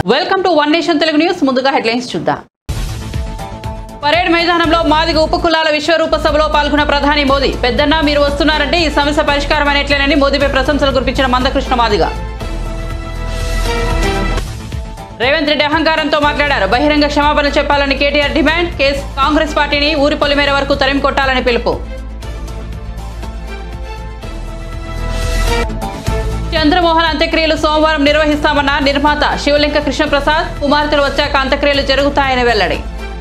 Welcome to one nation Telugu news ముందుగా headlines చూద్దాం parade మైదానంలో మాదిగ ఉపకులాల విశ్వరూప సభలో పాల్గొన్న ప్రధాని మోదీ పెద్దన్న మీరు వస్తున్నారంటే ఈ సమస్య పరిష్కారం అనేట్లేనని మోదీపై ప్రశంసలు కురిపించిన మందకృష్ణ మాదిగ రేవంత్ రెడ్డి అహంకారంతో మాట్లాడారు బహిరంగ క్షమాపణ చెప్పాలని కేటీఆర్ డిమాండ్ కేసు కాంగ్రెస్ పార్టీని ఊరి పొలిమేర వరకు తరిమి కొట్టాలని పిలుపు చంద్రమోహన్ అంత్యక్రియలు సోమవారం నిర్వహిస్తామన్న నిర్మాత శివలింక కృష్ణప్రసాద్ కుమార్తెలు వచ్చాక అంత్యక్రియలు జరుగుతాయని వెల్లడి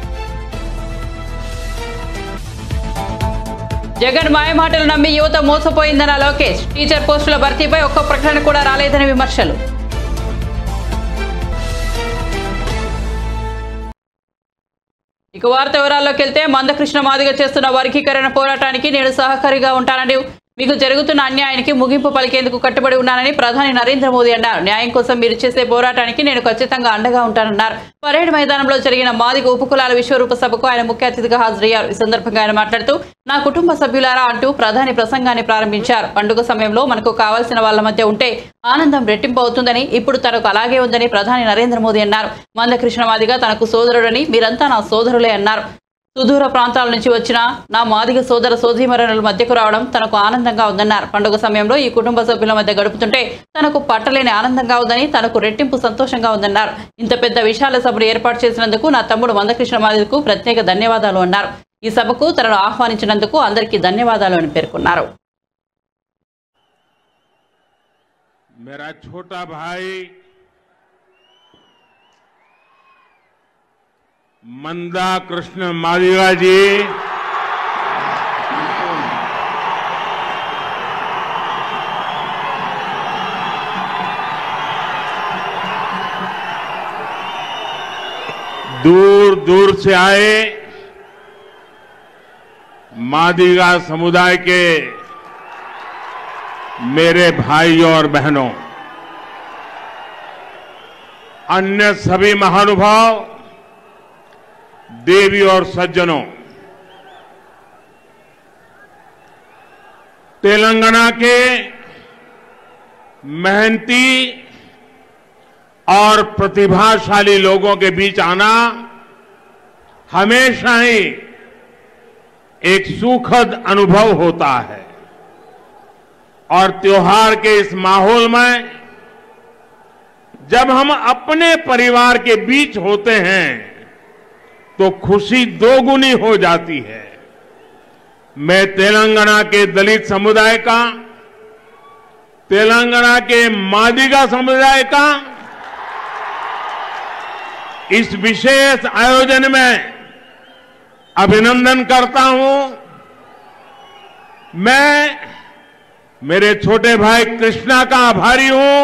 జగన్ మాయమాటలు నమ్మి యువత మోసపోయిందన్న లోకేష్ టీచర్ పోస్టుల భర్తీపై ఒక్క ప్రకటన కూడా రాలేదని విమర్శలు ఇక వార్త వివరాల్లోకి వెళ్తే మందకృష్ణ మాదిగ చేస్తున్న వర్గీకరణ పోరాటానికి నేను సహకారిగా ఉంటానని మీకు జరుగుతున్న అన్యాయానికి ముగింపు పలికేందుకు కట్టుబడి ఉన్నానని ప్రధాని నరేంద్ర మోదీ అన్నారు న్యాయం కోసం మీరు చేసే పోరాటానికి నేను ఖచ్చితంగా అండగా ఉంటానన్నారు పరేడ్ మైదానంలో జరిగిన మాదిగ ఉపకులాల విశ్వరూప సభకు ఆయన ముఖ్య అతిథిగా హాజరయ్యారు ఈ సందర్భంగా ఆయన మాట్లాడుతూ నా కుటుంబ సభ్యులారా అంటూ ప్రధాని ప్రసంగాన్ని ప్రారంభించారు పండుగ సమయంలో మనకు కావాల్సిన వాళ్ళ మధ్య ఉంటే ఆనందం రెట్టింపు అవుతుందని ఇప్పుడు తనకు అలాగే ఉందని ప్రధాని నరేంద్ర మోదీ అన్నారు మందకృష్ణ మాదిగ తనకు సోదరుడని మీరంతా నా సోదరులే అన్నారు సుదూర ప్రాంతాల నుంచి వచ్చిన నా మాదిగ సోదర సోదరీమరణుల మధ్యకు రావడం తనకు ఆనందంగా ఉందన్నారు పండుగ సమయంలో ఈ కుటుంబ సభ్యుల మధ్య గడుపుతుంటే తనకు పట్టలేని ఆనందంగా ఉందని తనకు రెట్టింపు సంతోషంగా ఉందన్నారు ఇంత పెద్ద విశాల సభను ఏర్పాటు చేసినందుకు నా తమ్ముడు మందకృష్ణ మాదిగకు ప్రత్యేక ధన్యవాదాలు అన్నారు ఈ సభకు తనను ఆహ్వానించినందుకు అందరికీ ధన్యవాదాలు అని పేర్కొన్నారు मेरा छोटा भाई मंदा कृष्ण मालिगा जी दूर दूर से आए मादिगा समुदाय के मेरे भाइयों और बहनों अन्य सभी महानुभाव देवी और सज्जनों तेलंगाना के मेहनती और प्रतिभाशाली लोगों के बीच आना हमेशा ही एक सुखद अनुभव होता है और त्योहार के इस माहौल में जब हम अपने परिवार के बीच होते हैं तो खुशी दोगुनी हो जाती है मैं तेलंगाना के दलित समुदाय का तेलंगाना के मादिगा समुदाय का इस विशेष आयोजन में अभिनंदन करता हूं मैं मेरे छोटे भाई कृष्णा का आभारी हूं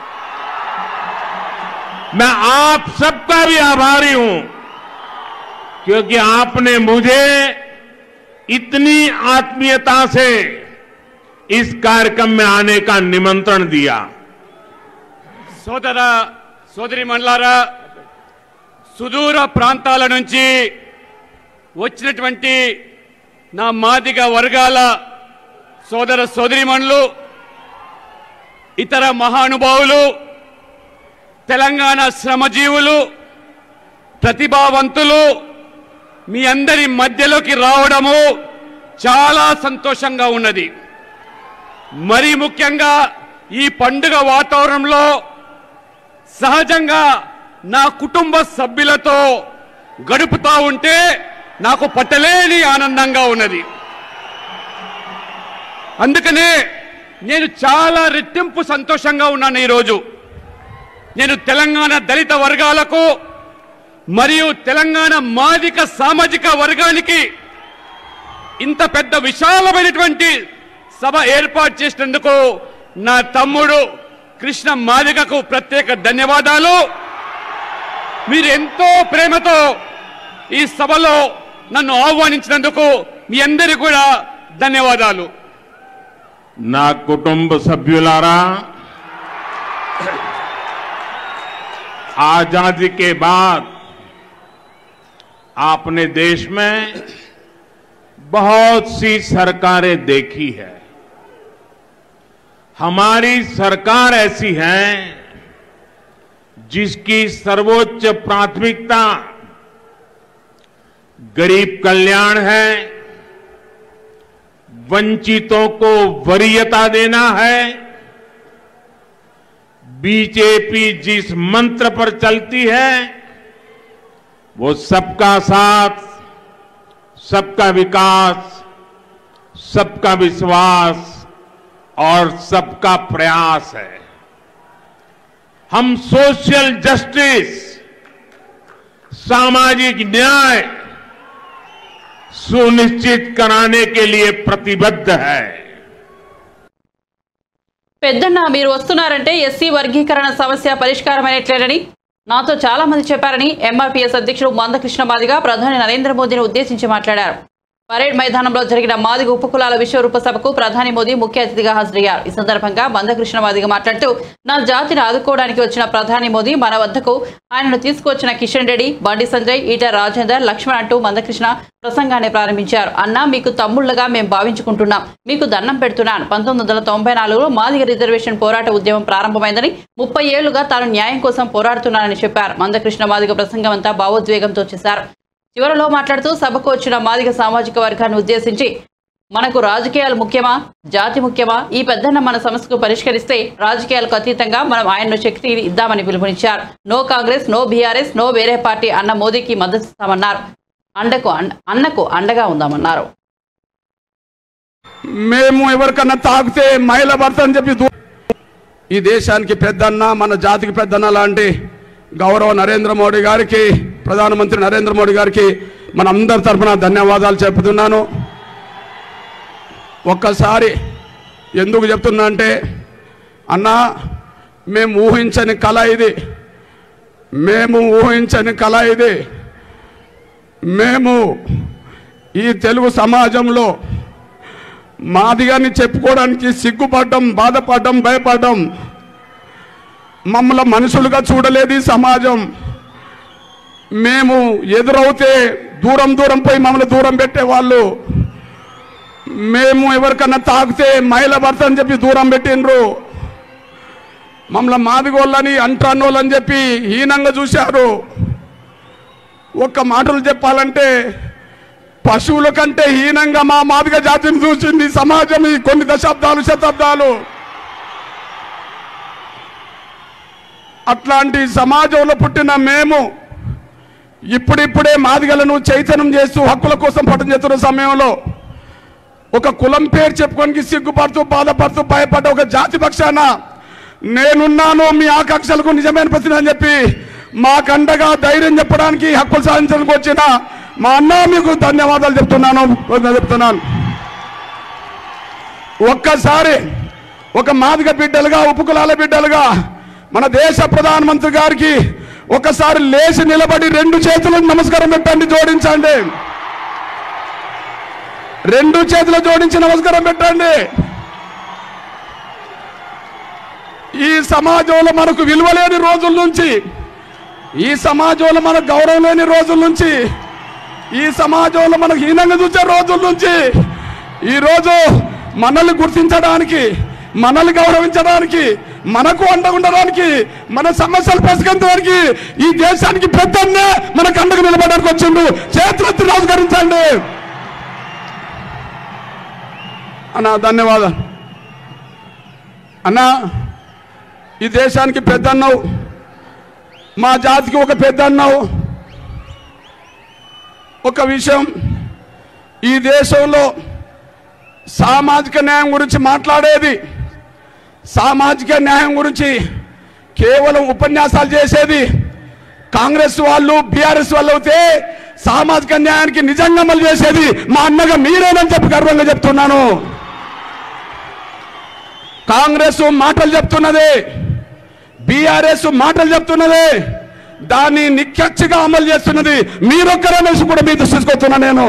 मैं आप सबका भी आभारी हूं क्योंकि आपने मुझे इतनी आत्मीयता से इस कार्यक्रम में आने का निमंत्रण दिया సోదర సోదరి మండలారా సుదూర ప్రాంతాల నుంచి వచ్చినటువంటి నా మాదిగ వర్గాల సోదర సోదరిమణులు ఇతర మహానుభావులు తెలంగాణ శ్రమజీవులు ప్రతిభావంతులు మీ అందరి మధ్యలోకి రావడము చాలా సంతోషంగా ఉన్నది మరీ ముఖ్యంగా ఈ పండుగ వాతావరణంలో సహజంగా నా కుటుంబ సభ్యులతో గడుపుతా ఉంటే నాకు పట్టలేని ఆనందంగా ఉన్నది అందుకనే నేను చాలా రెట్టింపు సంతోషంగా ఉన్నాను ఈరోజు నేను తెలంగాణ దళిత వర్గాలకు మరియు తెలంగాణ మాదిక సామాజిక వర్గానికి ఇంత పెద్ద విశాలమైనటువంటి సభ ఏర్పాటు చేసినందుకు నా తమ్ముడు కృష్ణ మాదిగకు ప్రత్యేక ధన్యవాదాలు మీరు ఎంతో ప్రేమతో ఈ సభలో నన్ను ఆహ్వానించినందుకు మీ అందరికీ కూడా ధన్యవాదాలు నా కుటుంబ సభ్యులారా आजादी के बाद आपने देश में बहुत सी सरकारें देखी है हमारी सरकार ऐसी है जिसकी सर्वोच्च प्राथमिकता गरीब कल्याण है वंचितों को वरीयता देना है बीजेपी जिस मंत्र पर चलती है वो सबका साथ सबका विकास सबका विश्वास और सबका प्रयास है हम सोशल जस्टिस सामाजिक न्याय सुनिश्चित कराने के लिए प्रतिबद्ध है పెద్దన్న మీరు వస్తున్నారంటే ఎస్సీ వర్గీకరణ సమస్య పరిష్కారమైనట్లేనని నాతో చాలా మంది చెప్పారని ఎంఆర్పీఎస్ అధ్యక్షుడు మందకృష్ణ మాదిగా ప్రధాని నరేంద్ర మోదీని ఉద్దేశించి మాట్లాడారు పరేడ్ మైదానంలో జరిగిన మాదిగ ఉపకులాల విశ్వరూప సభకు ప్రధాని మోదీ ముఖ్య అతిథిగా హాజరయ్యారు ఈ సందర్భంగా మందకృష్ణ మాదిగ మాట్లాడుతూ నా జాతిని ఆదుకోవడానికి వచ్చిన ప్రధాని మోదీ మన వద్దకు ఆయనను తీసుకువచ్చిన కిషన్ రెడ్డి బండి సంజయ్ ఈట రాజేందర్ లక్ష్మణ్ అంటూ మందకృష్ణ ప్రసంగాన్ని ప్రారంభించారు అన్నా మీకు తమ్ముళ్లుగా మేము భావించుకుంటున్నాం మీకు దండం పెడుతున్నాను పంతొమ్మిది వందల తొంభై నాలుగులో మాదిగ రిజర్వేషన్ పోరాట ఉద్యమం ప్రారంభమైందని ముప్పై ఏళ్లుగా తాను న్యాయం కోసం పోరాడుతున్నానని చెప్పారు మందకృష్ణ మాదిగ ప్రసంగం అంతా భావోద్వేగంతో చేశారు చివరలో మాట్లాడుతూ సభకు వచ్చిన మాదిగ సామాజిక వర్గాన్ని ఉద్దేశించి మనకు రాజకీయాలు ముఖ్యమా జాతి ముఖ్యమా ఈ పెద్దన్న మన సమస్యకు పరిష్కరిస్తే రాజకీయాలకు అతీతంగా మనం ఆయన్ను శక్తి ఇద్దామని పిలుపునిచ్చారు no Congress no BRS no వేరే పార్టీ అన్న మోదీకి మద్దతు ఇస్తామన్నారు అండకు అండ- అన్నకు అండగా ఉందామన్నారు మేము ఎవరికన్నా తాకితే మహిళ భర్త అని చెప్పి దూ- ఈ దేశానికి పెద్దన్న మన జాతికి పెద్దన్న లాంటి గౌరవ నరేంద్ర మోడీ గారికి ప్రధానమంత్రి నరేంద్ర మోడీ గారికి మన అందరి తరఫున ధన్యవాదాలు చెప్తున్నాను ఒక్కసారి ఎందుకు చెప్తున్నా అంటే అన్నా మేము ఊహించని కళ ఇది మేము ఊహించని కళ ఇది మేము ఈ తెలుగు సమాజంలో మాదిగాని చెప్పుకోవడానికి సిగ్గుపడ్డం బాధపడ్డం భయపడ్డం మమ్మల్ని మనుషులుగా చూడలేదు ఈ సమాజం మేము ఎదురవుతే దూరం దూరం పోయి మమ్మల్ని దూరం పెట్టేవాళ్ళు మేము ఎవరికన్నా తాకితే మహిళ భర్త అని చెప్పి దూరం పెట్టిండ్రు మమ్మల్ని మాదిగోళ్ళని అంటానోళ్ళని చెప్పి హీనంగా చూశారు ఒక్క మాటలు చెప్పాలంటే పశువుల కంటే హీనంగా మా మాదిగ జాతిని చూసింది సమాజం ఈ కొన్ని దశాబ్దాలు శతాబ్దాలు అట్లాంటి సమాజంలో పుట్టిన మేము ఇప్పుడిప్పుడే మాదిగలను చైతన్యం చేస్తూ హక్కుల కోసం పట్టం చేస్తున్న సమయంలో ఒక కులం పేరు చెప్పుకోనికి సిగ్గుపడుతూ బాధపడుతూ భయపడ్డ ఒక జాతి పక్షాన నేనున్నాను మీ ఆకాంక్షలకు నిజమైన ప్రశ్న అని చెప్పి మాకండగా ధైర్యం చెప్పడానికి హక్కులు సాధించడానికి వచ్చిన మా అన్న మీకు ధన్యవాదాలు చెప్తున్నాను కృతజ్ఞతలు చెప్తున్నాను ఒక్కసారి ఒక మాదిగ బిడ్డలుగా ఉపకులాల బిడ్డలుగా మన దేశ ప్రధానమంత్రి గారికి ఒకసారి లేచి నిలబడి రెండు చేతులకు నమస్కారం పెట్టండి జోడించండి రెండు చేతులు జోడించి నమస్కారం పెట్టండి ఈ సమాజంలో మనకు విలువ లేని రోజుల నుంచి ఈ సమాజంలో మనకు గౌరవం లేని రోజుల నుంచి ఈ సమాజంలో మనకు హీనంగా చూసే రోజుల నుంచి ఈరోజు మనల్ని గుర్తించడానికి మనల్ని గౌరవించడానికి మనకు అండగా ఉండడానికి మన సమస్యలు పరిష్కరించడానికి ఈ దేశానికి పెద్దన్నే మనకు అండగా నిలబడడానికి వచ్చిండు చేతులెత్తి నమస్కరించండి అన్నా ధన్యవాదాలు అన్నా ఈ దేశానికి పెద్ద అన్నావు మా జాతికి ఒక పెద్ద అన్నావు ఒక విషయం ఈ దేశంలో సామాజిక న్యాయం గురించి మాట్లాడేది సామాజిక న్యాయం గురించి కేవలం ఉపన్యాసాలు చేసేది కాంగ్రెస్ వాళ్ళు బీఆర్ఎస్ వాళ్ళు అయితే సామాజిక న్యాయానికి నిజంగా అమలు చేసేది మా అన్నగా మీరేనని చెప్పి గర్వంగా చెప్తున్నాను కాంగ్రెస్ మాటలు చెప్తున్నది బీఆర్ఎస్ మాటలు చెప్తున్నది దాన్ని నిక్కచ్చిగా అమలు చేస్తున్నది మీరొక్కరనేసి కూడా మీ దృష్టి తీసుకొస్తున్నా నేను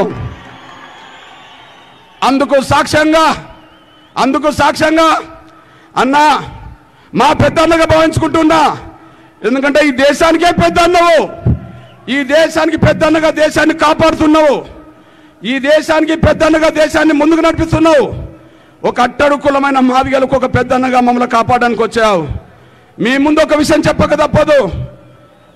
అందుకు సాక్ష్యంగా అందుకు సాక్ష్యంగా అన్నా మా పెద్దన్నగా భావించుకుంటున్నా ఎందుకంటే ఈ దేశానికే పెద్ద అన్నవు ఈ దేశానికి పెద్దన్నగా దేశాన్ని కాపాడుతున్నావు ఈ దేశానికి పెద్దన్నగా దేశాన్ని ముందుకు నడిపిస్తున్నావు ఒక అట్టడు కులమైన మాదిగలకు ఒక పెద్దన్నగా మమ్మల్ని కాపాడడానికి వచ్చావు మీ ముందు ఒక విషయం చెప్పక తప్పదు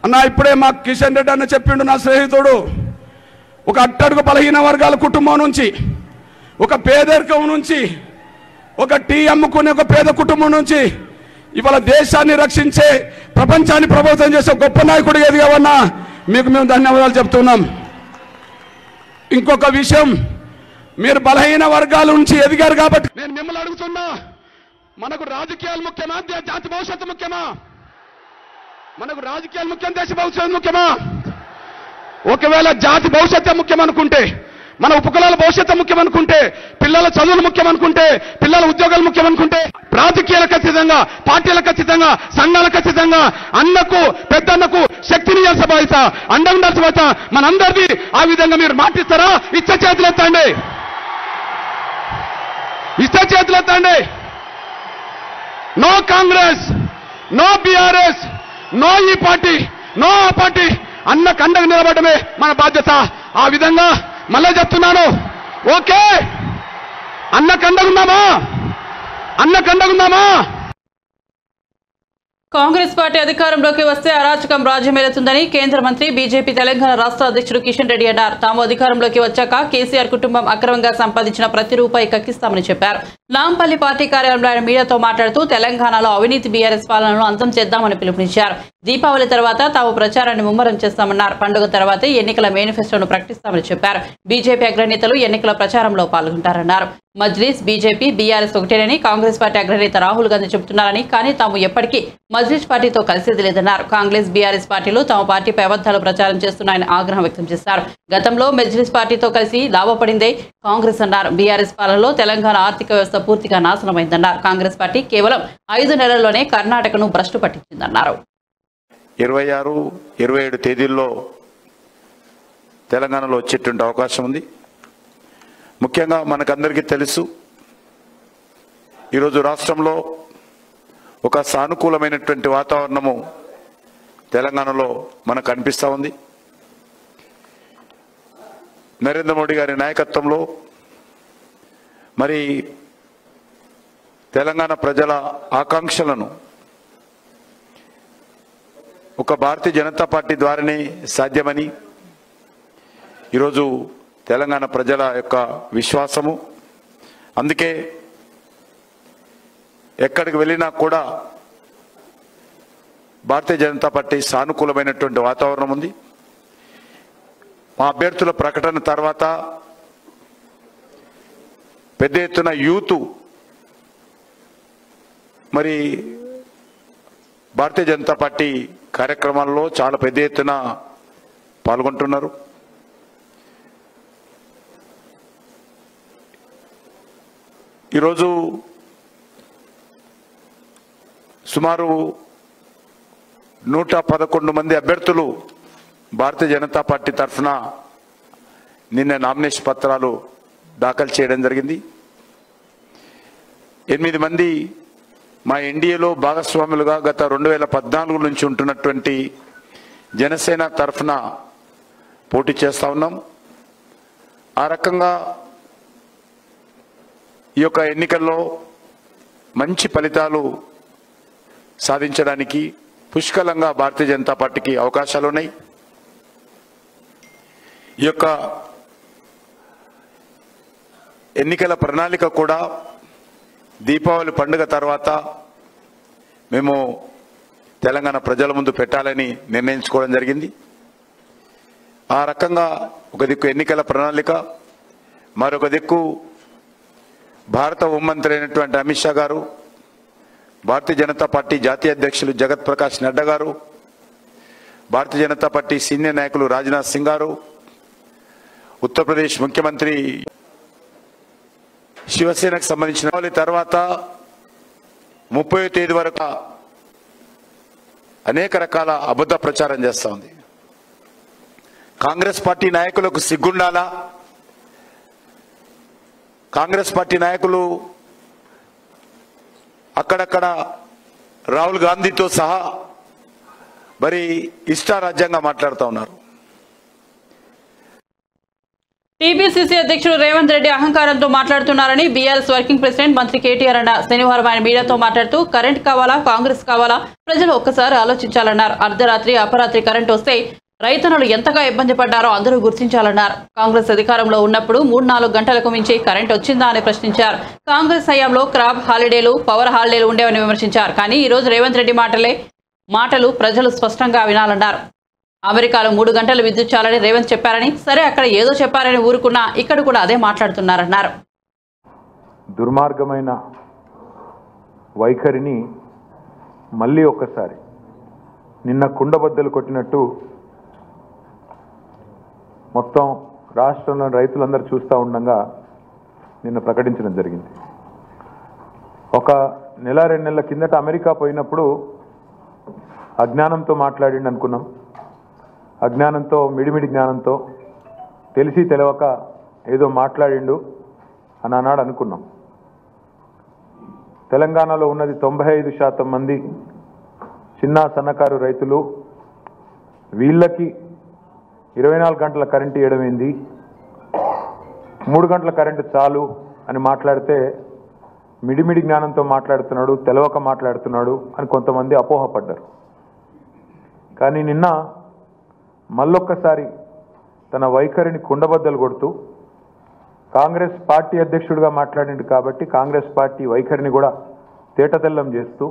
అన్న ఇప్పుడే మా కిషన్ రెడ్డి అన్న చెప్పిండు నా స్నేహితుడు ఒక అట్టడుగు బలహీన వర్గాల కుటుంబం నుంచి ఒక పేదరికం నుంచి ఒక టీ అమ్ముకునే ఒక పేద కుటుంబం నుంచి ఇవాళ దేశాన్ని రక్షించే ప్రపంచాన్ని ప్రభావితం చేసే గొప్ప నాయకుడు ఎదిగావన్నా మీకు మేము ధన్యవాదాలు చెప్తున్నాం ఇంకొక విషయం మీరు బలహీన వర్గాల నుంచి ఎదిగారు కాబట్టి నేను మిమ్మల్ని అడుగుతున్నా మనకు రాజకీయాలు ముఖ్యమా దే- జాతి భవిష్యత్తు ముఖ్యమా మనకు రాజకీయాలు ముఖ్యం దేశ భవిష్యత్తు ముఖ్యమా ఒకవేళ జాతి భవిష్యత్తు ముఖ్యమనుకుంటే మన ఉపకులాల భవిష్యత్తు ముఖ్యమనుకుంటే పిల్లల చదువులు ముఖ్యమనుకుంటే పిల్లల ఉద్యోగాలు ముఖ్యమనుకుంటే రాజకీయాలకు ఖచ్చితంగా పార్టీలకు ఖచ్చితంగా సంఘాలకు ఖచ్చితంగా అన్నకు పెద్దన్నకు శక్తిని ఇవ్వాల్సిన బాధ్యత అండ ఉండాల్సిన బాధ్యత మనందరిది ఆ విధంగా మీరు మాటిస్తారా ఇచ్చ చేతులు ఎత్తండి ఇచ్చ చేతులు ఎత్తండి no Congress no BRS no ఈ పార్టీ నో ఆ పార్టీ అన్న కండకు నిలబడమే మన బాధ్యత ఆ విధంగా మళ్ళా చెప్తున్నాను ఓకే అన్న కండగుందామా అన్న కండగుందామా కాంగ్రెస్ పార్టీ అధికారంలోకి వస్తే అరాచకం రాజ్యమేలుతుందని కేంద్ర మంత్రి బీజేపీ తెలంగాణ రాష్ట్ర అధ్యక్షుడు కిషన్ రెడ్డి అన్నారు తాము అధికారంలోకి వచ్చాక కేసీఆర్ కుటుంబం అక్రమంగా సంపాదించిన ప్రతి రూపాయి కక్కిస్తామని చెప్పారు నాంపల్లి పార్టీ కార్యాలయంలో ఆయన మీడియాతో మాట్లాడుతూ తెలంగాణలో అవినీతి బీఆర్ఎస్ పాలనను అంతం చేద్దామని పిలుపునిచ్చారు దీపావళి తర్వాత తాము ప్రచారాన్ని ముమ్మరం చేస్తామన్నారు పండుగ తర్వాతే ఎన్నికల మేనిఫెస్టోను ప్రకటిస్తామని చెప్పారు బీజేపీ అగ్రనేతలు ఎన్నికల ప్రచారంలో పాల్గొంటారన్నారు మజ్లిస్ బీజేపీ బీఆర్ఎస్ ఒకటేనని కాంగ్రెస్ పార్టీ అగ్రనేత రాహుల్ గాంధీ చెబుతున్నారని కానీ తాము ఎప్పటికీ మజ్లిస్ పార్టీతో కలిసేది లేదన్నారు కాంగ్రెస్ బీఆర్ఎస్ పార్టీలు తమ పార్టీపై అబద్ధాలు ప్రచారం చేస్తున్నాయని ఆగ్రహం వ్యక్తం చేశారు గతంలో మజ్లిస్ పార్టీతో కలిసి లాభపడిందే కాంగ్రెస్ అన్నారు బీఆర్ఎస్ పాలనలో తెలంగాణ ఆర్థిక వ్యవస్థ పూర్తిగా నాశనమైందన్నారు కాంగ్రెస్ పార్టీ కేవలం ఐదు నెలల్లోనే కర్ణాటకను భ్రష్టు పట్టించిందన్నారు ఇరవై ఆరు ఇరవై ఏడు తేదీల్లో తెలంగాణలో వచ్చేటువంటి అవకాశం ఉంది ముఖ్యంగా మనకందరికీ తెలుసు ఈరోజు రాష్ట్రంలో ఒక సానుకూలమైనటువంటి వాతావరణము తెలంగాణలో మనకు కనిపిస్తూ ఉంది నరేంద్ర మోడీ గారి నాయకత్వంలో మరి తెలంగాణ ప్రజల ఆకాంక్షలను ఒక భారతీయ జనతా పార్టీ ద్వారానే సాధ్యమని ఈరోజు తెలంగాణ ప్రజల యొక్క విశ్వాసము అందుకే ఎక్కడికి వెళ్ళినా కూడా భారతీయ జనతా పార్టీ సానుకూలమైనటువంటి వాతావరణం ఉంది మా అభ్యర్థుల ప్రకటన తర్వాత పెద్ద ఎత్తున యూత్ మరి భారతీయ జనతా పార్టీ కార్యక్రమాల్లో చాలా పెద్ద ఎత్తున పాల్గొంటున్నారు ఈరోజు సుమారు నూట పదకొండు మంది అభ్యర్థులు భారతీయ జనతా పార్టీ తరఫున నిన్న నామినేషన్ పత్రాలు దాఖలు చేయడం జరిగింది ఎనిమిది మంది మా ఎన్డీఏలో భాగస్వాములుగా గత రెండు వేల పద్నాలుగు నుంచి ఉంటున్నటువంటి జనసేన తరఫున పోటీ చేస్తా ఉన్నాం ఆ రకంగా ఈ యొక్క ఎన్నికల్లో మంచి ఫలితాలు సాధించడానికి పుష్కలంగా భారతీయ జనతా పార్టీకి అవకాశాలు ఉన్నాయి ఈ యొక్క ఎన్నికల ప్రణాళిక కూడా దీపావళి పండుగ తర్వాత మేము తెలంగాణ ప్రజల ముందు పెట్టాలని నిర్ణయించుకోవడం జరిగింది ఆ రకంగా ఒక దిక్కు ఎన్నికల ప్రణాళిక మరొక దిక్కు భారత హోంమంత్రి అయినటువంటి అమిత్ షా గారు భారతీయ జనతా పార్టీ జాతీయ అధ్యక్షులు జగత్ ప్రకాష్ నడ్డా గారు భారతీయ జనతా పార్టీ సీనియర్ నాయకులు రాజ్నాథ్ సింగ్ గారు ఉత్తరప్రదేశ్ ముఖ్యమంత్రి శివసేనకు సంబంధించిన దీపావళి తర్వాత ముప్పై తేదీ వరకు అనేక రకాల అబద్ధ ప్రచారం చేస్తా ఉంది కాంగ్రెస్ పార్టీ నాయకులకు సిగ్గుండాలా కాంగ్రెస్ పార్టీ నాయకులు అక్కడక్కడ రాహుల్ గాంధీతో సహా మరి ఇష్టారాజ్యంగా మాట్లాడుతూ ఉన్నారు టీపీసీసీ అధ్యక్షుడు రేవంత్ రెడ్డి అహంకారంతో మాట్లాడుతున్నారని బీఆర్ఎస్ వర్కింగ్ ప్రెసిడెంట్ మంత్రి కేటీఆర్ అన్నారు శనివారం ఆయన మీడియాతో మాట్లాడుతూ కరెంట్ కావాలా కాంగ్రెస్ కావాలా ప్రజలు ఒక్కసారి ఆలోచించాలన్నారు అర్ధరాత్రి అపరాత్రి కరెంట్ వస్తే రైతన్నలు ఎంతగా ఇబ్బంది పడ్డారో అందరూ గుర్తించాలన్నారు కాంగ్రెస్ అధికారంలో ఉన్నప్పుడు మూడు నాలుగు గంటలకు మించి కరెంట్ వచ్చిందా అని ప్రశ్నించారు కాంగ్రెస్ హయాంలో క్రాప్ హాలిడేలు పవర్ హాలిడేలు ఉండేవని విమర్శించారు కానీ ఈ రోజు రేవంత్ రెడ్డి మాటలే మాటలు ప్రజలు స్పష్టంగా వినాలన్నారు అమెరికాలో మూడు గంటలు విద్యుత్ చాలని రేవంత్ చెప్పారని సరే అక్కడ ఏదో చెప్పారని ఊరుకున్నా ఇక్కడ కూడా అదే మాట్లాడుతున్నారన్నారు దుర్మార్గమైన వైఖరిని మళ్ళీ ఒక్కసారి నిన్న కుండబద్దలు కొట్టినట్టు మొత్తం రాష్ట్రంలోని రైతులందరూ చూస్తూ ఉండగా నిన్న ప్రకటించడం జరిగింది ఒక నెల రెండు నెలల కిందట అమెరికా పోయినప్పుడు అజ్ఞానంతో మాట్లాడిండి అనుకున్నాం అజ్ఞానంతో మిడిమిడి జ్ఞానంతో తెలిసి తెలవక ఏదో మాట్లాడిండు అని అన్నాడు అనుకున్నాం తెలంగాణలో ఉన్నది తొంభై ఐదు శాతం మంది చిన్న సన్నకారు రైతులు వీళ్ళకి ఇరవై నాలుగు గంటల కరెంటు ఇవ్వడం ఏంది మూడు గంటల కరెంటు చాలు అని మాట్లాడితే మిడిమిడి జ్ఞానంతో మాట్లాడుతున్నాడు తెలవక మాట్లాడుతున్నాడు అని కొంతమంది అపోహపడ్డారు కానీ నిన్న మళ్ళొక్కసారి తన వైఖరిని కుండబద్దలు కొడుతూ కాంగ్రెస్ పార్టీ అధ్యక్షుడిగా మాట్లాడిండు కాబట్టి కాంగ్రెస్ పార్టీ వైఖరిని కూడా తేటతెల్లం చేస్తూ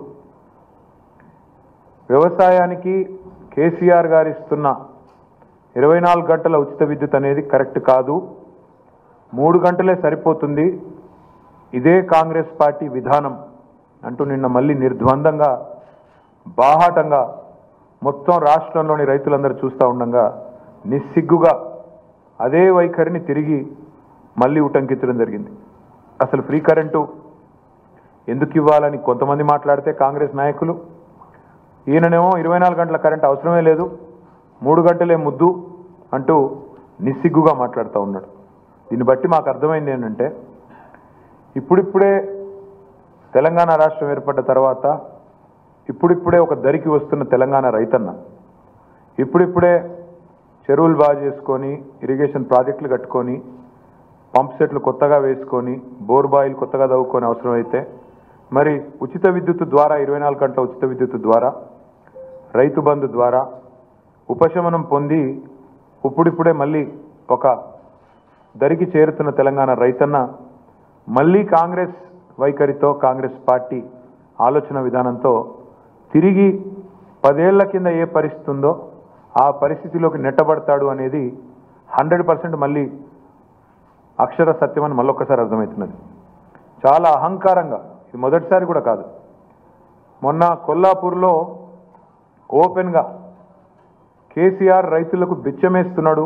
వ్యవసాయానికి కేసీఆర్ గారు ఇస్తున్న ఇరవై నాలుగు గంటల ఉచిత విద్యుత్ అనేది కరెక్ట్ కాదు మూడు గంటలే సరిపోతుంది ఇదే కాంగ్రెస్ పార్టీ విధానం అంటూ నిన్న మళ్ళీ నిర్ద్వందంగా బాహాటంగా మొత్తం రాష్ట్రంలోని రైతులందరూ చూస్తూ ఉండగా నిస్సిగ్గుగా అదే వైఖరిని తిరిగి మళ్ళీ ఉటంకించడం జరిగింది అసలు ఫ్రీ కరెంటు ఎందుకు ఇవ్వాలని కొంతమంది మాట్లాడితే కాంగ్రెస్ నాయకులు ఈయననేమో ఇరవై నాలుగు గంటల కరెంట్ అవసరమే లేదు మూడు గంటలే ముద్దు అంటూ నిస్సిగ్గుగా మాట్లాడుతూ ఉన్నాడు దీన్ని బట్టి మాకు అర్థమైంది ఏంటంటే ఇప్పుడిప్పుడే తెలంగాణ రాష్ట్రం ఏర్పడ్డ తర్వాత ఇప్పుడిప్పుడే ఒక దరికి వస్తున్న తెలంగాణ రైతన్న ఇప్పుడిప్పుడే చెరువులు బాగా చేసుకొని ఇరిగేషన్ ప్రాజెక్టులు కట్టుకొని పంప్ సెట్లు కొత్తగా వేసుకొని బోర్ బాయిలు కొత్తగా తవ్వుకొని అవసరమైతే మరి ఉచిత విద్యుత్ ద్వారా ఇరవై నాలుగు గంటల ఉచిత విద్యుత్ ద్వారా రైతు బంధు ద్వారా ఉపశమనం పొంది ఇప్పుడిప్పుడే మళ్ళీ ఒక దరికి చేరుతున్న తెలంగాణ రైతన్న మళ్ళీ కాంగ్రెస్ వైఖరితో కాంగ్రెస్ పార్టీ ఆలోచన విధానంతో తిరిగి పదేళ్ల కింద ఏ పరిస్థితి ఉందో ఆ పరిస్థితిలోకి నెట్టబడతాడు అనేది హండ్రెడ్ పర్సెంట్ మళ్ళీ అక్షర సత్యం అని మళ్ళొక్కసారి అర్థమవుతున్నది చాలా అహంకారంగా ఇది మొదటిసారి కూడా కాదు మొన్న కొల్లాపూర్లో ఓపెన్గా కేసీఆర్ రైతులకు బిచ్చమేస్తున్నాడు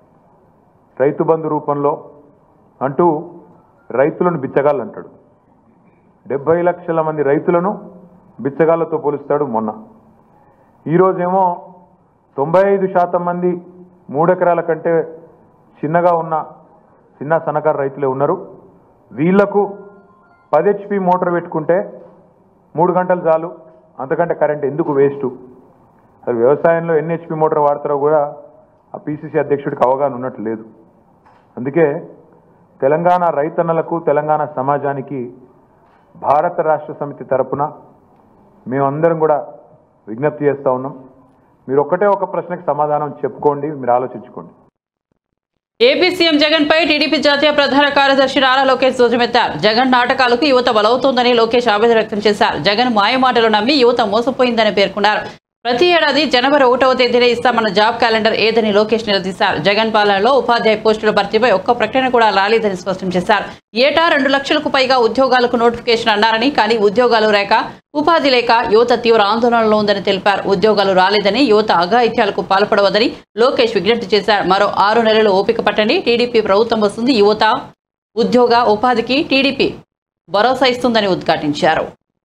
రైతు బంధు రూపంలో అంటూ రైతులను బిచ్చగాళ్ళు అంటాడు డెబ్బై లక్షల మంది రైతులను బిచ్చగాళ్ళతో పోలుస్తాడు మొన్న ఈరోజేమో తొంభై ఐదు శాతం మంది మూడెకరాల కంటే చిన్నగా ఉన్న చిన్న సన్నకారు రైతులే ఉన్నారు వీళ్లకు పది హెచ్పి మోటార్ పెట్టుకుంటే మూడు గంటలు చాలు అంతకంటే కరెంట్ ఎందుకు వేస్ట్ అసలు వ్యవసాయంలో ఎన్ని హెచ్పి మోటార్ వాడతారో కూడా ఆ పిసిసి అధ్యక్షుడికి అవగాహన ఉన్నట్టు లేదు అందుకే తెలంగాణ రైతన్నలకు తెలంగాణ సమాజానికి భారత రాష్ట్ర సమితి తరపున మేమందరం కూడా విజ్ఞప్తి చేస్తూ ఉన్నాం మీరు ఒక్కటే ఒక ప్రశ్నకి సమాధానం చెప్పుకోండి మీరు ఆలోచించుకోండి ఏపీ సీఎం జగన్ పై టీడీపీ జాతీయ ప్రధాన కార్యదర్శి నారా లోకేష్ ధ్వజమెత్తారు జగన్ నాటకాలకు యువత బలవుతోందని లోకేష్ ఆవేదన వ్యక్తం చేశారు జగన్ మాయమాటలు నమ్మి యువత మోసపోయిందని పేర్కొన్నారు ప్రతి ఏడాది జనవరి ఒకటవ తేదీనే ఇస్తామన్న జాబ్ క్యాలెండర్ ఏదని లోకేష్ నిలదీశారు జగన్ పాలనలో ఉపాధ్యాయ పోస్టుల భర్తీపై ఒక్క ప్రకటన కూడా రాలేదని స్పష్టం చేశారు ఏటా రెండు లక్షలకు పైగా ఉద్యోగాలకు నోటిఫికేషన్ అన్నారని కానీ ఉద్యోగాలు లేక ఉపాధి లేక యువత తీవ్ర ఆందోళనలో ఉందని తెలిపారు ఉద్యోగాలు రాలేదని యువత అఘాయిత్యాలకు పాల్పడవదని లోకేష్ విజ్ఞప్తి చేశారు మరో ఆరు నెలలు ఓపిక పట్టండి టీడీపీ ప్రభుత్వం వస్తుంది యువత ఉద్యోగ ఉపాధికి టీడీపీ భరోసా ఇస్తుందని ఉద్ఘాటించారు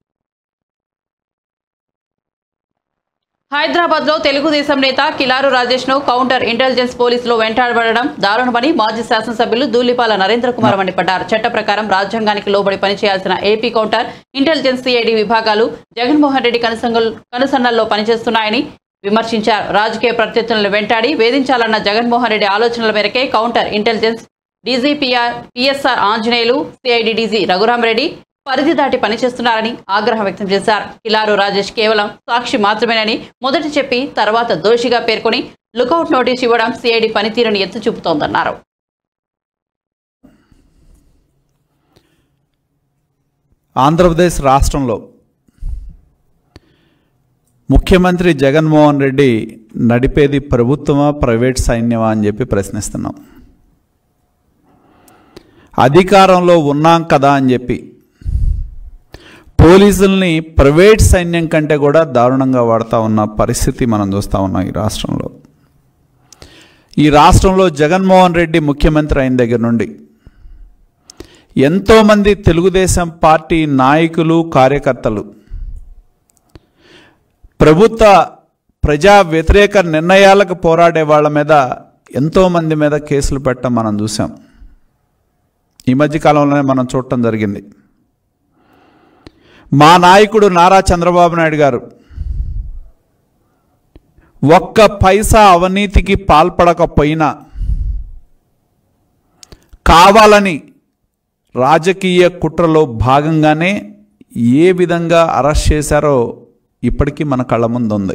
హైదరాబాద్ లో తెలుగుదేశం నేత కిలారు రాజేష్ ను కౌంటర్ ఇంటెలిజెన్స్ పోలీసులు వెంటాడబడడం దారుణమని మాజీ శాసనసభ్యులు దూలిపాల నరేంద్ర కుమార్ మండిపడ్డారు చట్ట ప్రకారం రాజ్యాంగానికి లోబడి పనిచేయాల్సిన ఏపీ కౌంటర్ ఇంటెలిజెన్స్ సిఐడి విభాగాలు జగన్మోహన్ రెడ్డి కనుసంగల్ కనుసన్నల్లో పనిచేస్తున్నాయని విమర్శించారు రాజకీయ ప్రత్యర్థులను వెంటాడి వేధించాలన్న జగన్మోహన్ రెడ్డి ఆలోచనల మేరకే counter intelligence DGPR PSR Anjaneyulu CID DG Raghuramareddy పరిధి దాటి పనిచేస్తున్నారని ఆగ్రహం వ్యక్తం చేశారు కిలారు రాజేష్ కేవలం సాక్షి మాత్రమేనని మొదట చెప్పి తర్వాత దోషిగా పేర్కొని లుకౌట్ నోటీస్ ఇవ్వడం సిఐడి పనితీరుని ఎత్తి చూపుతోందన్నారు ఆంధ్రప్రదేశ్ రాష్ట్రంలో ముఖ్యమంత్రి జగన్మోహన్ రెడ్డి నడిపేది ప్రభుత్వమా ప్రైవేట్ సైన్యమా అని చెప్పి ప్రశ్నిస్తున్నాం అధికారంలో ఉన్నాం కదా అని చెప్పి పోలీసుల్ని ప్రైవేట్ సైన్యం కంటే కూడా దారుణంగా వాడుతూ ఉన్న పరిస్థితి మనం చూస్తూ ఉన్నాం ఈ రాష్ట్రంలో ఈ రాష్ట్రంలో జగన్మోహన్ రెడ్డి ముఖ్యమంత్రి అయిన దగ్గర నుండి ఎంతోమంది తెలుగుదేశం పార్టీ నాయకులు కార్యకర్తలు ప్రభుత్వ ప్రజా వ్యతిరేక నిర్ణయాలకు పోరాడే వాళ్ళ మీద ఎంతోమంది మీద కేసులు పెట్టడం మనం చూసాం ఈ మధ్య కాలంలోనే మనం చూడటం జరిగింది మా నాయకుడు నారా చంద్రబాబు నాయుడు గారు ఒక్క పైసా అవినీతికి పాల్పడకపోయినా కావాలని రాజకీయ కుట్రలో భాగంగానే ఏ విధంగా అరెస్ట్ చేశారో ఇప్పటికీ మన కళ్ళ ముందు ఉంది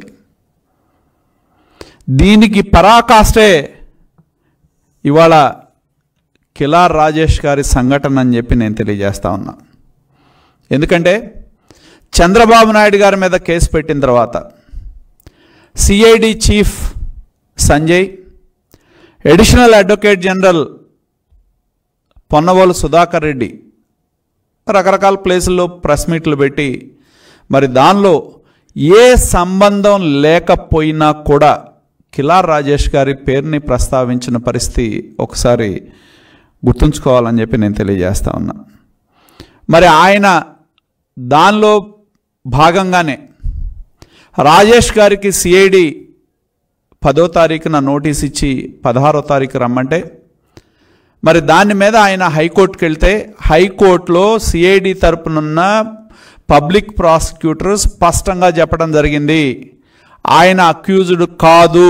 దీనికి పరాకాష్టే ఇవాళ కిలార్ రాజేష్ గారి సంఘటన అని చెప్పి నేను తెలియజేస్తా ఉన్నా ఎందుకంటే చంద్రబాబు నాయుడు గారి మీద కేసు పెట్టిన తర్వాత CID chief Sanjay additional advocate general Ponnavolu Sudhakar Reddy రకరకాల ప్లేసుల్లో ప్రెస్ మీట్లు పెట్టి మరి దానిలో ఏ సంబంధం లేకపోయినా కూడా కిలార్ రాజేష్ గారి పేరుని ప్రస్తావించిన పరిస్థితి ఒకసారి గుర్తుంచుకోవాలని చెప్పి నేను తెలియజేస్తా ఉన్నా మరి ఆయన దానిలో భాగంగానే రాజేష్ గారికి సిఐడి పదో తారీఖున నోటీస్ ఇచ్చి పదహారో తారీఖు రమ్మంటే మరి దాని మీద ఆయన హైకోర్టుకి వెళ్తే హైకోర్టులో సిఐడి తరపునున్న పబ్లిక్ ప్రాసిక్యూటర్ స్పష్టంగా చెప్పడం జరిగింది ఆయన అక్యూజ్డ్ కాదు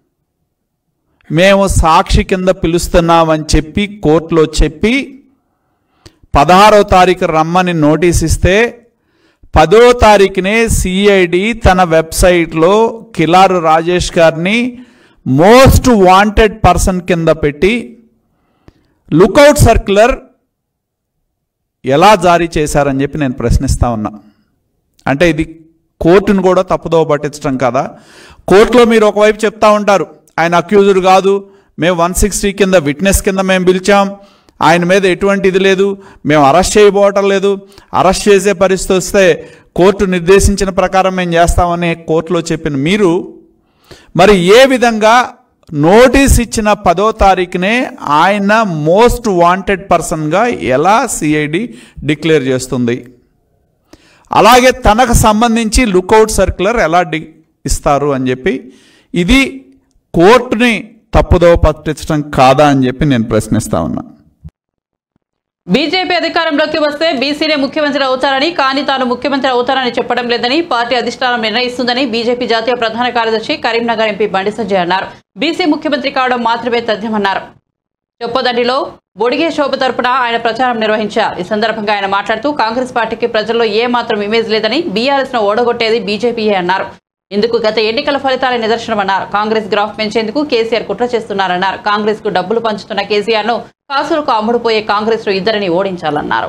మేము సాక్షి కింద పిలుస్తున్నామని చెప్పి కోర్టులో చెప్పి పదహారో తారీఖు రమ్మని నోటీస్ ఇస్తే పదో తారీఖునే సిఐడి తన వెబ్సైట్లో కిలారు రాజేష్ గారిని మోస్ట్ వాంటెడ్ పర్సన్ కింద పెట్టి లుకౌట్ సర్క్యులర్ ఎలా జారీ చేశారని చెప్పి నేను ప్రశ్నిస్తా ఉన్నా అంటే ఇది కోర్టును కూడా తప్పుదో పట్టించడం కదా కోర్టులో మీరు ఒకవైపు చెప్తా ఉంటారు ఆయన అక్యూజ్డ్ కాదు మేము వన్ సిక్స్టీ కింద విట్నెస్ కింద మేము పిలిచాం ఆయన మీద ఎటువంటి ఇది లేదు మేము అరెస్ట్ చేయబోవటం లేదు అరెస్ట్ చేసే పరిస్థితి వస్తే కోర్టు నిర్దేశించిన ప్రకారం మేము చేస్తామని కోర్టులో చెప్పిన మీరు మరి ఏ విధంగా నోటీస్ ఇచ్చిన పదో తారీఖునే ఆయన మోస్ట్ వాంటెడ్ పర్సన్గా ఎలా సిఐడి డిక్లేర్ చేస్తుంది అలాగే తనకు సంబంధించి లుకౌట్ సర్క్యులర్ ఎలా డి ఇస్తారు అని చెప్పి ఇది కోర్టుని తప్పుదో పట్టించడం కాదా అని చెప్పి నేను ప్రశ్నిస్తా ఉన్నా బీజేపీ అధికారంలోకి వస్తే బీసీనే ముఖ్యమంత్రి అవుతారని కానీ తాను ముఖ్యమంత్రి అవుతారని చెప్పడం లేదని పార్టీ అధిష్టానం నిర్ణయిస్తుందని బీజేపీ జాతీయ ప్రధాన కార్యదర్శి కరీంనగర్ ఎంపీ బండి సంజయ్ అన్నారు బీసీ ముఖ్యమంత్రి కావడం మాత్రమే తథ్యమన్నారు చొప్పదండిలో బొడిగే శోభ తరపున ఆయన ప్రచారం నిర్వహించారు ఈ సందర్భంగా ఆయన మాట్లాడుతూ కాంగ్రెస్ పార్టీకి ప్రజల్లో ఏ మాత్రం ఇమేజ్ లేదని బీఆర్ఎస్ ను ఓడగొట్టేది బీజేపీయే అన్నారు ఇందుకు గత ఎన్నికల ఫలితాల నిదర్శనమన్నారు కాంగ్రెస్ గ్రాఫ్ పెంచేందుకు కేసీఆర్ కుట్ర చేస్తున్నారన్నారు కాంగ్రెస్ కు డబ్బులు పంచుతున్న కేసీఆర్ ను కాసులకు అమ్ముడుపోయే కాంగ్రెస్ లో ఇద్దరిని ఓడించాలన్నారు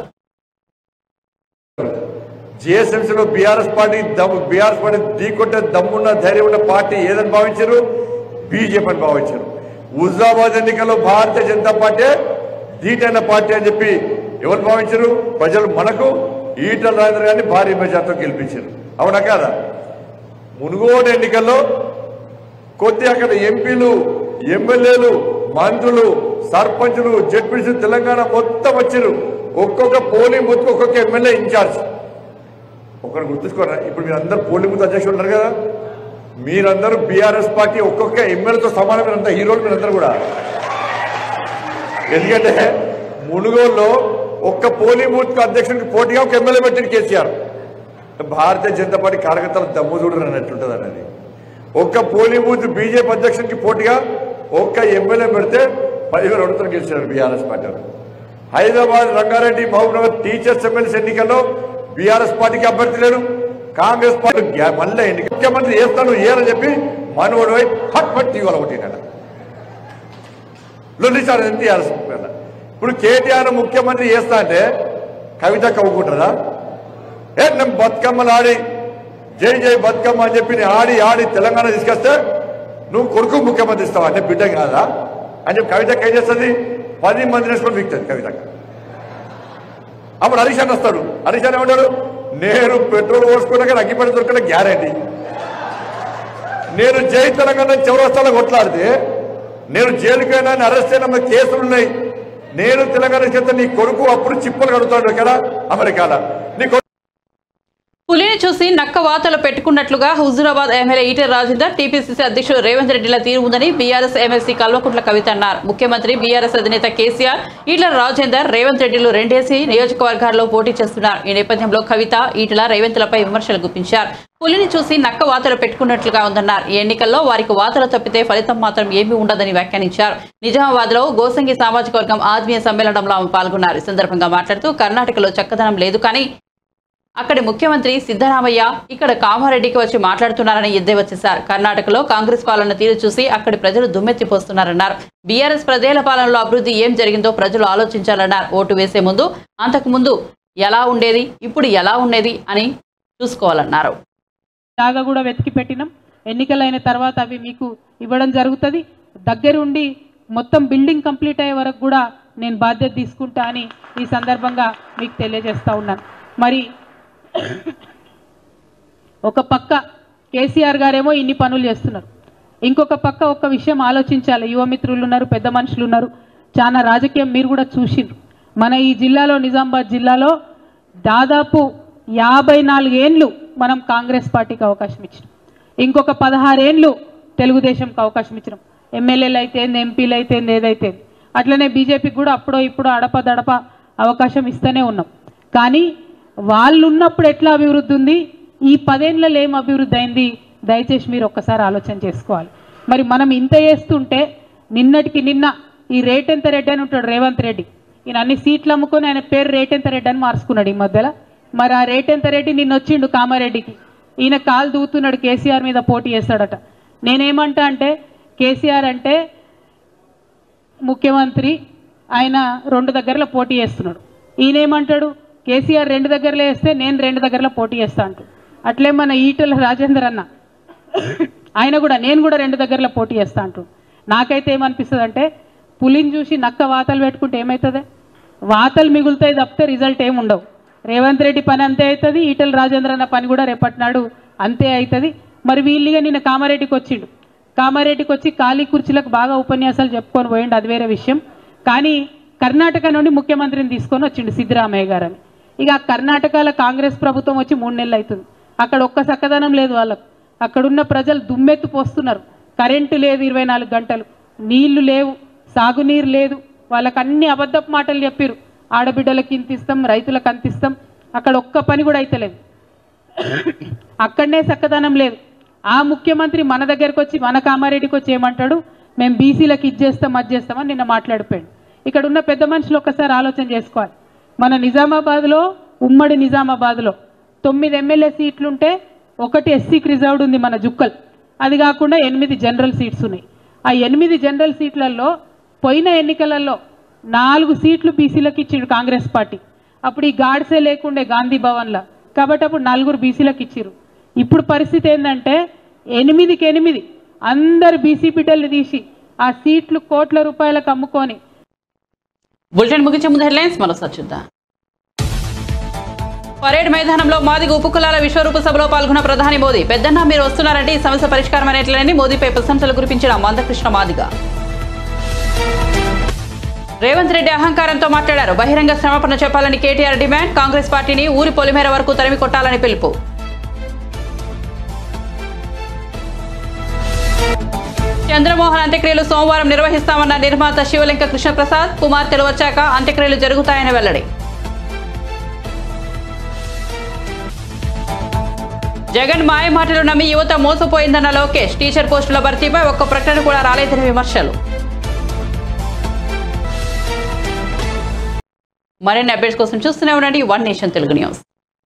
జిఎస్ఎంసీలో బీఆర్ఎస్ పార్టీ దమ్ బీఆర్ఎస్ పార్టీ ఢీకొట్టే దమ్మున్న ధైర్యం ఉన్న పార్టీ ఏదని భావించారు బీజేపీ అని భావించారు హుజాబాద్ ఎన్నికల్లో భారతీయ జనతా పార్టీ ధీటైన పార్టీ అని చెప్పి ఎవరు భావించారు ప్రజలు మనకు ఈటల రాజేంద్ర గారిని భారీ మెజార్టీతో గెలిపించారు అవునా కాదా మునుగోడు ఎన్నికల్లో కొద్ది అక్కడ ఎంపీలు ఎమ్మెల్యేలు మంత్రులు సర్పంచులు జడ్పీసీ తెలంగాణ మొత్తం వచ్చారు ఒక్కొక్క పోలింగ్ బూత్ ఒక్కొక్క ఎమ్మెల్యే ఇన్ఛార్జ్ ఒకరు గుర్తుంచుకోరా ఇప్పుడు మీరు అందరు పోలింగ్ బూత్ అధ్యక్షులు ఉన్నారు కదా మీరందరూ బీఆర్ఎస్ పార్టీ ఒక్కొక్క ఎమ్మెల్యేతో సమానం మీరంతా హీరోలు మీరందరూ కూడా ఎందుకంటే మునుగోలులో ఒక్క పోలింగ్ బూత్ అధ్యక్షుడికి పోటీగా ఒక ఎమ్మెల్యే పెట్టింది కేసీఆర్ భారతీయ జనతా పార్టీ కార్యకర్తలు దమ్ము చూడరు అన్నట్టుంటుంది అనేది ఒక్క పోలింగ్ బూత్ బీజేపీ అధ్యక్షుడికి పోటీగా ఒక్క ఎమ్మెల్యే పెడితే పదివేల ఓటుతో గెలిచారు బీఆర్ఎస్ పార్టీ వాళ్ళు. హైదరాబాద్ రంగారెడ్డి మహబూబ్నగర్ టీచర్స్ ఎమ్మెల్సీ ఎన్నికల్లో బీఆర్ఎస్ పార్టీకి అభ్యర్థి లేరు కాంగ్రెస్ పార్టీ గ్యా- మళ్ళీ ఎన్నిక ముఖ్యమంత్రి చేస్తాను ఏరని చెప్పి మనోడు పోయి ఫట్ ఫట్ తీవాల కొట్టినాడు లొల్లిసారి ఎంత టీఆర్ఎస్ వల్ల. ఇప్పుడు కేటీఆర్ ముఖ్యమంత్రి చేస్తా అంటే కవిత కవ్వుకుంటారా ఏ నేను బతుకమ్మలు ఆడి జై జై బతుకమ్మ అని చెప్పి నేను ఆడి ఆడి తెలంగాణ తీసుకొస్తే నువ్వు కొడుకు ముఖ్యమంత్రి ఇస్తావా అంటే బిడ్డ కాదా అని చెప్పి కవితకి ఏం చేస్తుంది పది మంది నేర్చుకొని విక్తుంది కవితకి అప్పుడు హరీష్ అన్న వస్తాడు హరీష్ అన్న ఏమంటాడు నేను పెట్రోల్ పోసుకున్నాక అగ్గిపెట్టి దొరకలే గ్యారంటీ నేను జై తెలంగాణ చౌరస్తాలో కొట్లాడితే నేను జైలుకైనా అరెస్ట్ అయిన కేసులు ఉన్నాయి నేను తెలంగాణ చేత నీ కొడుకు అప్పుడు చిప్పలు కడుతాడు ఇక్కడ అమెరికాలో నీ కొడుకు పులిని చూసి నక్క వాతలు పెట్టుకున్నట్లుగా హుజూరాబాద్ ఎమ్మెల్యే ఈటెల రాజేందర్ టీపీసీసీ అధ్యక్షుడు రేవంత్ రెడ్డిల తీరు ఉందని బీఆర్ఎస్ ఎమ్మెల్సీ కల్వకుంట్ల కవిత అన్నారు ముఖ్యమంత్రి బీఆర్ఎస్ అధినేత కేసీఆర్ ఈటెల రాజేందర్ రేవంత్ రెడ్డిలు రెండేసి నియోజకవర్గాల్లో పోటీ చేస్తున్నారు ఈ నేపథ్యంలో కవిత ఈటెల రేవంత్లపై విమర్శలు గుప్పించారు పులిని చూసి నక్క వాతలు పెట్టుకున్నట్లుగా ఉందన్నారు ఈ ఎన్నికల్లో వారికి వాతలు తప్పితే ఫలితం మాత్రం ఏమీ ఉండదని వ్యాఖ్యానించారు నిజామాబాద్ లో గోసంగి సామాజిక వర్గం ఆత్మీయ సమ్మేళనంలో ఆమె పాల్గొన్నారు ఈ సందర్భంగా మాట్లాడుతూ కర్ణాటకలో చక్కదనం లేదు కానీ అక్కడి ముఖ్యమంత్రి సిద్ధరామయ్య ఇక్కడ కామారెడ్డికి వచ్చి మాట్లాడుతున్నారని ఎద్దేవా చేశారు కర్ణాటకలో కాంగ్రెస్ పాలన తీరు చూసి అక్కడి ప్రజలు దుమ్మెత్తిపోస్తున్నారన్నారు బీఆర్ఎస్ ప్రజల పాలనలో అభివృద్ధి ఏం జరిగిందో ప్రజలు ఆలోచించాలన్నారు ఓటు వేసే ముందు అంతకు ముందు ఎలా ఉండేది ఇప్పుడు ఎలా ఉండేది అని చూసుకోవాలన్నారు జాగా కూడా వెతికి పెట్టినాం ఎన్నికలైన తర్వాత అవి మీకు ఇవ్వడం జరుగుతుంది దగ్గరుండి మొత్తం బిల్డింగ్ కంప్లీట్ అయ్యే వరకు కూడా నేను బాధ్యత తీసుకుంటా అని ఈ సందర్భంగా మీకు తెలియజేస్తా ఉన్నాను మరి ఒక పక్క కేసీఆర్ గారేమో ఇన్ని పనులు చేస్తున్నారు ఇంకొక పక్క ఒక విషయం ఆలోచించాలి యువమిత్రులు ఉన్నారు పెద్ద మనుషులు ఉన్నారు చాలా రాజకీయం మీరు కూడా చూసిండ్రు మన ఈ జిల్లాలో నిజామాబాద్ జిల్లాలో దాదాపు యాభై నాలుగేండ్లు మనం కాంగ్రెస్ పార్టీకి అవకాశం ఇచ్చినాం ఇంకొక పదహారేండ్లు తెలుగుదేశంకి అవకాశం ఇచ్చినాం ఎమ్మెల్యేలు అయితే ఎంపీలు అయితే ఏదైతే అట్లనే బీజేపీకి కూడా అప్పుడో ఇప్పుడు అడప దడప అవకాశం ఇస్తూనే ఉన్నాం కానీ వాళ్ళు ఉన్నప్పుడు ఎట్లా అభివృద్ధి ఉంది ఈ పదేళ్లలో ఏం అభివృద్ధి అయింది దయచేసి మీరు ఒక్కసారి ఆలోచన చేసుకోవాలి మరి మనం ఇంత చేస్తుంటే నిన్నటికి నిన్న ఈ రేట్ ఎంత రెడ్డి అని ఉంటాడు రేవంత్ రెడ్డి ఈయన అన్ని సీట్లు అమ్ముకొని ఆయన పేరు రేట్ ఎంత రెడ్డి అని మార్చుకున్నాడు ఈ మధ్యలో మరి ఆ రేట్ ఎంత రెడ్డి నిన్న వచ్చిండు కామారెడ్డికి ఈయన కాలు దూతున్నాడు కేసీఆర్ మీద పోటీ చేస్తాడట నేనేమంటా అంటే కేసీఆర్ అంటే ముఖ్యమంత్రి ఆయన రెండు దగ్గరలో పోటీ చేస్తున్నాడు ఈయన ఏమంటాడు కేసీఆర్ రెండు దగ్గరలో వేస్తే నేను రెండు దగ్గరలో పోటీ చేస్తా అంటూ అట్లే మన ఈటల రాజేందర్ అన్న ఆయన కూడా నేను కూడా రెండు దగ్గరలో పోటీ చేస్తా అంటూ నాకైతే ఏమనిపిస్తుంది అంటే పులిని చూసి నక్క వాతలు పెట్టుకుంటే ఏమవుతుంది వాతలు మిగులుతాయి తప్పితే రిజల్ట్ ఏమి ఉండవు రేవంత్ రెడ్డి పని అంతే అవుతుంది ఈటల రాజేంద్ర అన్న పని కూడా రేపటి నాడు అంతే అవుతుంది మరి వీళ్ళుగా నిన్న కామారెడ్డికి వచ్చిండు కామారెడ్డికి వచ్చి ఖాళీ కుర్చీలకు బాగా ఉపన్యాసాలు చెప్పుకొని పోయిండు అది వేరే విషయం కానీ కర్ణాటక నుండి ముఖ్యమంత్రిని తీసుకొని వచ్చిండు సిద్ధరామయ్య గారు అని ఇక ఆ కర్ణాటకలో కాంగ్రెస్ ప్రభుత్వం వచ్చి మూడు నెలలు అవుతుంది అక్కడ ఒక్క చక్కదనం లేదు వాళ్ళకు అక్కడున్న ప్రజలు దుమ్మెత్తు పోస్తున్నారు కరెంటు లేదు ఇరవై నాలుగు గంటలు నీళ్లు లేవు సాగునీరు లేదు వాళ్ళకి అన్ని అబద్ధపు మాటలు చెప్పారు ఆడబిడ్డలకి ఇంత ఇస్తాం రైతులకు అంత ఇస్తాం అక్కడ ఒక్క పని కూడా అయితలేదు అక్కడనే చక్కదనం లేదు ఆ ముఖ్యమంత్రి మన దగ్గరకు వచ్చి మన కామారెడ్డికి వచ్చి ఏమంటాడు మేము బీసీలకు ఇది చేస్తాం అది చేస్తామని నిన్న మాట్లాడిపోయాడు ఇక్కడ ఉన్న పెద్ద మనుషులు ఒక్కసారి ఆలోచన చేసుకోవాలి మన నిజామాబాద్లో ఉమ్మడి నిజామాబాద్లో తొమ్మిది ఎమ్మెల్యే సీట్లుంటే ఒకటి ఎస్సీకి రిజర్వ్డ్ ఉంది మన జుక్కల్ అది కాకుండా ఎనిమిది జనరల్ సీట్స్ ఉన్నాయి ఆ ఎనిమిది జనరల్ సీట్లలో పోయిన ఎన్నికలలో నాలుగు సీట్లు బీసీలకు ఇచ్చిండు కాంగ్రెస్ పార్టీ అప్పుడు ఈ గాడ్సే లేకుండే గాంధీ భవన్లో కాబట్టి అప్పుడు నలుగురు బీసీలకు ఇచ్చిర్రు ఇప్పుడు పరిస్థితి ఏంటంటే ఎనిమిదికి ఎనిమిది అందరు బీసీ బిడ్డల్ని తీసి ఆ సీట్లు కోట్ల రూపాయలకు అమ్ముకొని బులెటిన్ ముగించే ముందు హెడ్లైన్స్ మరోసారి చూద్దాం పరేడ్ మైదానంలో మాదిగ ఉపకులాల విశ్వరూప సభలో పాల్గొన్న ప్రధాని మోదీ పెద్దన్న మీరు వస్తున్నారంటే ఈ సమస్య పరిష్కారం అనేట్లేని మోదీపై ప్రశంసలు కురిపించిన మందకృష్ణ మాదిగ రేవంత్ రెడ్డి అహంకారంతో మాట్లాడారు బహిరంగ క్షమాపణ చెప్పాలని కేటీఆర్ డిమాండ్ కాంగ్రెస్ పార్టీని ఊరి పొలిమేర వరకు తరిమి కొట్టాలని పిలుపు చంద్రమోహన్ అంత్యక్రియలు సోమవారం నిర్వహిస్తామన్న నిర్మాత శివలింక కృష్ణప్రసాద్ కుమార్తెలు వచ్చాక అంత్యక్రియలు జరుగుతాయని వెల్లడి జగన్ మాయ మాటలు నమ్మి యువత మోసపోయిందన్న లోకేష్ టీచర్ పోస్టుల భర్తీపై ఒక్క ప్రకటన కూడా రాలేదని విమర్శలు మరిన్ని అప్డేట్స్ కోసం చూస్తూనే ఉండండి వన్ నేషన్ తెలుగు న్యూస్